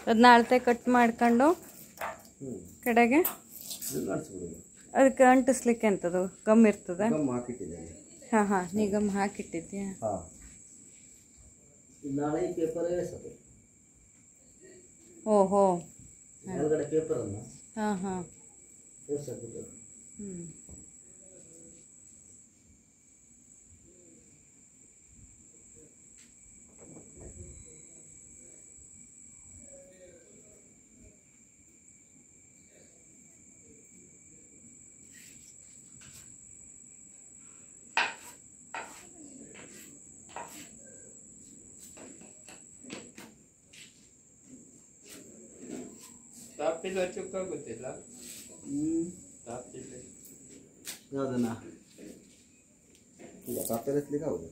ಅದನ್ನ ಅಳತೆ ಕಟ್ ಮಾಡ್ಕೊಂಡು ಹ್ಞೂ ಕಡೆಗೆ ಇದನ್ನ ನಡೆಸ್ಬಿಡೋದು ಅದಕ್ಕೆ ಅಂಟಿಸ್ಲಿಕ್ಕೆ ಎಂಥದ್ದು ಗಮ್ ಇರ್ತದೆ ಗಮ್ ಹಾಕಿಟ್ಟಿದ್ದೇನೆ ಹಾಂ ಹಾಂ ನೀ ಗಮ್ ಹಾಕಿಟ್ಟಿದ್ಯಾ ಹಾಂ ನಾಳೆ ಈ ಪೇಪರ್ ಎಸೋದು ಓಹೋ ಮೇಲ್ಗಡೆ ಪೇಪರನ್ನು ಹಾಂ ಹಾಂ ಎಸೋದು ಹ್ಞೂ ತಾಪಿಲ್ಲ ಚುಕ್ಕ ಗೊತ್ತಿಲ್ಲ ಹ್ಞೂ ತಾಪಿಲ್ಲ ಯಾವುದನ್ನ ಇಲ್ಲ ಪೇಪರ್ ಎತ್ತಲಿಕ್ಕೆ ಹೌದು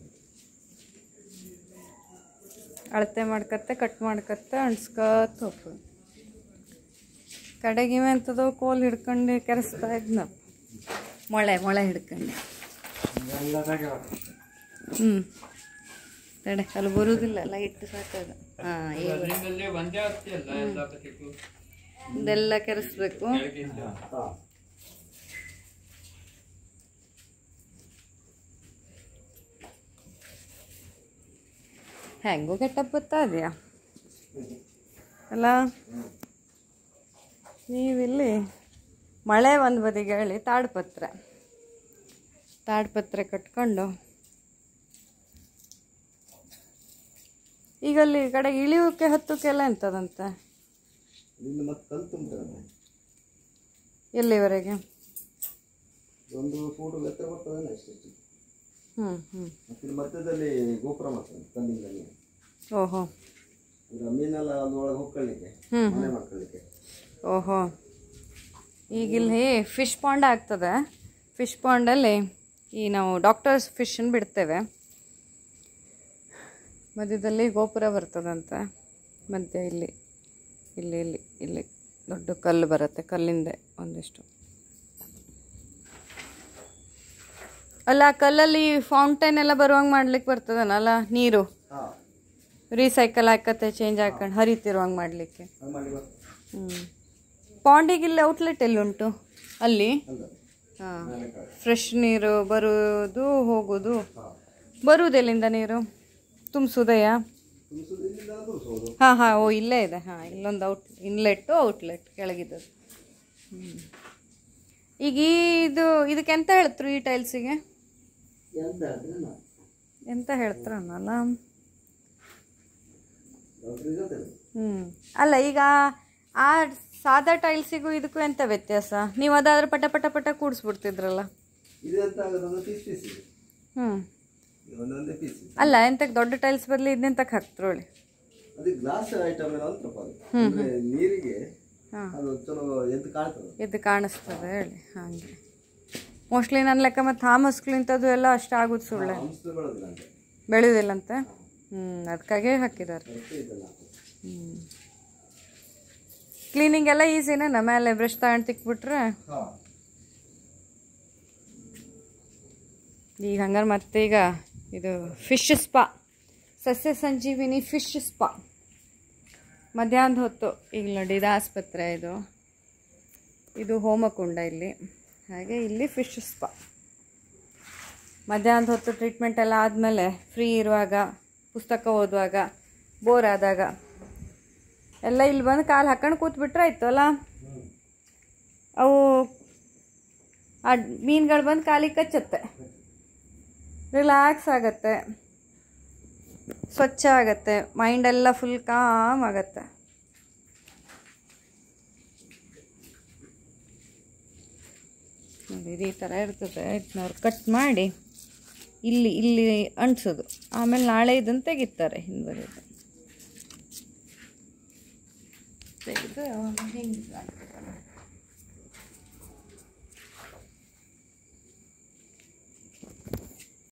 ಅಳತೆ ಮಾಡ್ಕತ್ತೆ ಕಟ್ ಮಾಡ್ಕತ್ತೆ ಅಣ್ಸ್ಕತ್ ಹೋಗ್ತದೆ ಕಡೆಗೆ ಇವೆ ಎಂಥದೋ ಕೋಲ್ ಹಿಡ್ಕೊಂಡು ಕೆರೆಸ್ತಾ ಇದ್ನಪ್ಪ ಮೊಳೆ ಮೊಳೆ ಹಿಡ್ಕೊಂಡು ಹ್ಞೂ ತಡೆ ಅಲ್ಲಿ ಬರುವುದಿಲ್ಲ ಲೈಟ್ ಸಾಕಾಗ ಹಾಂ ಈಗ ಅದರಿಂದಲೇ ಒಂದೇ ಆಗ್ತಿಯಲ್ಲ ಎಲ್ಲ ಬದಿಗೂ ಇದೆಲ್ಲ ಕೆರೆಸ್ಬೇಕು ಕೆಳಗಿಂದ ಹಾಂ ಹೆಂಗೂ ಕೆಟ್ಟಪ್ಪ ಬರ್ತಾ ಇದೆಯಾ ಅಲ್ಲ ನೀವಿಲ್ಲಿ ಮಳೆ ಒಂದು ಬದಿಗೆ ಹೇಳಿ ತಾಡ್ಪತ್ರೆ ತಾಡ್ಪತ್ರೆ ಕಟ್ಕೊಂಡು ಈಗ ಅಲ್ಲಿ ಈ ಕಡೆ ಇಳಿಯೋಕೆ ಹತ್ತಕ್ಕೆಲ್ಲ ಎಂಥದಂತೆ ಇನ್ನು ಮತ್ತೆ ಕಲ್ಲು ತುಂಬ್ತಾರೆ ಎಲ್ಲಿವರೆಗೆ ಒಂದು ಫೋಟೋ ಎತ್ತರ ಬರ್ತದಲ್ಲ ಅಷ್ಟೇ ಹ್ಞೂ ಹ್ಞೂ ಮತ್ತೆ ಇಲ್ಲಿ ಮಧ್ಯದಲ್ಲಿ ಗೋಪುರ ಮಾಡ್ತಾರೆ ಕಲ್ಲಿಂದಲ್ಲಿ ಓಹೋ ಈಗ ಮೀನೆಲ್ಲ ಅದ್ರೊಳಗೆ ಹೊಕ್ಕೊಳ್ಳಿಕ್ಕೆ ಹ್ಮ್, ಮನೆ ಮಾಡ್ಕೊಳ್ಳಿಕ್ಕೆ ಓಹೋ ಈಗ ಇಲ್ಲಿ ಫಿಶ್ ಪಾಂಡ್ ಆಗ್ತದೆ ಫಿಶ್ ಪಾಂಡಲ್ಲಿ ಈ ನಾವು ಡಾಕ್ಟರ್ಸ್ ಫಿಶನ್ನು ಬಿಡ್ತೇವೆ ಮಧ್ಯದಲ್ಲಿ ಗೋಪುರ ಬರ್ತದಂತೆ ಮಧ್ಯ ಇಲ್ಲಿ ಇಲ್ಲಿ ಇಲ್ಲಿ ಇಲ್ಲಿ ದೊಡ್ಡ ಕಲ್ಲು ಬರುತ್ತೆ ಕಲ್ಲಿಂದೆ ಒಂದಿಷ್ಟು ಅಲ್ಲ ಆ ಕಲ್ಲಲ್ಲಿ ಫೌಂಟೈನ್ ಎಲ್ಲ ಬರುವಂಗೆ ಮಾಡ್ಲಿಕ್ಕೆ ಬರ್ತದನಲ್ಲ ನೀರು ಹಾಂ ರೀಸೈಕಲ್ ಹಾಕತ್ತೆ ಚೇಂಜ್ ಹಾಕೊಂಡು ಹರಿತಿರುವಂಗೆ ಮಾಡಲಿಕ್ಕೆ ಅದು ಮಾಡಿ ಬರ್ತದೆ ಹ್ಞೂ ಪಾಂಡಿಗೆ ಇಲ್ಲಿ ಔಟ್ಲೆಟ್ ಎಲ್ಲಿ ಉಂಟು ಅಲ್ಲಿ ಅಲ್ಲ ಹಾಂ ಮೇಲೆ ಕಾಡು ಫ್ರೆಶ್ ನೀರು ಬರುವುದು ಹೋಗೋದು ಹಾಂ ಬರುವುದೆಲ್ಲಿಂದ ನೀರು ತುಂಬಿಸೋದಯ್ಯ ತುಂಬಿಸೋದು ಇಲ್ಲಿಂದ ತುಂಬಿಸೋದು ಹಾಂ ಹಾಂ ಓ ಇಲ್ಲೇ ಇದೆ ಹಾಂ ಇಲ್ಲೊಂದು ಔಟ್ ಇನ್ಲೆಟ್ಟು ಔಟ್ಲೆಟ್ ಕೆಳಗಿದ್ದದು ಹ್ಞೂ ಈಗ ಇದು ಇದಕ್ಕೆ ಎಂತ ಹೇಳ್ತ್ರು ಈ ಟೈಲ್ಸಿಗೆ ಎಂತ ಹೇಳಿದ್ರೆ ನಾ ಎಂತ ಹೇಳ್ತಾರನ್ನಲ್ಲ ಡಾಕ್ಟ್ರಿಗೆ ಗೊತ್ತಿಲ್ಲ ಹ್ಞೂ ಅಲ್ಲ ಈಗ ಆ ಸಾದಾ ಟೈಲ್ಸಿಗೂ ಇದಕ್ಕೂ ಎಂತ ವ್ಯತ್ಯಾಸ ನೀವು ಅದಾದ್ರೆ ಪಟ ಪಟ ಪಟ ಕೂಡಿಸ್ಬಿಡ್ತಿದ್ರಲ್ಲ ಇದು ಎಂತ ಆಗೋದು ಒಂದು ಪೀಸ್ ಪೀಸ್ ಇದೆ ಹ್ಞೂ ಇದು ಒಂದೊಂದೇ ಪೀಸ್ ಇದೆ ಅಲ್ಲ ಎಂತಕ್ಕೆ ದೊಡ್ಡ ಟೈಲ್ಸ್ ಬದಲು ಇದನ್ನೆಂತಕ್ಕೆ ಹಾಕ್ತ್ರೋಳಿ ಅದು ಗ್ಲಾಸ್ ಐಟಮ್ ಏನೋ ಅಂತಪ್ಪ ಅದು ಅಂದ್ರೆ ನೀರಿಗೆ ಹಾಂ ಅದು ಚಲೋ ಎದ್ದು ಕಾಣ್ತದೆ ಇದು ಕಾಣಿಸ್ತದೆ ಹೇಳಿ ಹಾಗೆ ಮೋಸ್ಟ್ಲಿ ನನ್ನ ಲೆಕ್ಕ ಮತ್ತು ಥಾಮಸ್ಗಳಿಂಥದ್ದು ಎಲ್ಲ ಅಷ್ಟು ಆಗೋದು ಸುಳ್ಳೆ ಅಂಶ ಬೆಳೋದಿಲ್ಲ ಅಂತ ಬೆಳೆಯೋದಿಲ್ಲಂತೆ ಹ್ಞೂ ಅದಕ್ಕಾಗೆ ಹಾಕಿದ್ದಾರೆ ಅದಕ್ಕೆ ಇದೆಲ್ಲ ಹಾಕೋದು. ಹ್ಞೂ ಕ್ಲೀನಿಂಗ್ ಎಲ್ಲ ಈಸಿನ ಮೇಲೆ ಬ್ರಷ್ ತಗೊಂಡು ತಿಕ್ಬಿಟ್ರೆ ಹಾ ಈಗ ಹಂಗಾರೆ ಮತ್ತೆ ಈಗ ಇದು ಫಿಶ್ ಸ್ಪಾ ಸಸ್ಯ ಸಂಜೀವಿನಿ ಫಿಶ್ ಸ್ಪಾ ಮಧ್ಯಾಹ್ನದ ಹೊತ್ತು ಈಗ ನೋಡಿ ಇದು ಆಸ್ಪತ್ರೆ ಇದು ಇದು ಹೋಮಕುಂಡ ಇಲ್ಲಿ ಹಾಗೆ ಇಲ್ಲಿ ಫಿಶ್ ಸ್ಪಾ ಮಧ್ಯಾಹ್ನದ ಹೊತ್ತು ಟ್ರೀಟ್ಮೆಂಟ್ ಎಲ್ಲ ಆದಮೇಲೆ ಫ್ರೀ ಇರುವಾಗ ಪುಸ್ತಕ ಓದುವಾಗ ಬೋರ್ ಆದಾಗ ಎಲ್ಲ ಇಲ್ಲಿ ಬಂದು ಕಾಲು ಹಾಕೊಂಡು ಕೂತ್ಬಿಟ್ರೆ ಆಯ್ತು ಅಲ್ಲ ಅವು ಆ ಮೀನುಗಳು ಬಂದು ಕಾಲಿಗೆ ಕಚ್ಚುತ್ತೆ ರಿಲ್ಯಾಕ್ಸ್ ಆಗತ್ತೆ ಸ್ವಚ್ಛ ಆಗತ್ತೆ ಮೈಂಡೆಲ್ಲ ಫುಲ್ ಕಾಮ್ ಆಗತ್ತೆ ನೋಡಿ ಇದು ಈ ಥರ ಇರ್ತದೆ ಇದನ್ನ ಅವ್ರು ಕಟ್ ಮಾಡಿ ಇಲ್ಲಿ ಇಲ್ಲಿ ಅಂಟಿಸೋದು ಆಮೇಲೆ ನಾಳೆ ಇದನ್ನು ತೆಗಿತಾರೆ ಹಿಂದೆ ತೆಗೆದು ಹಿಂಗೆ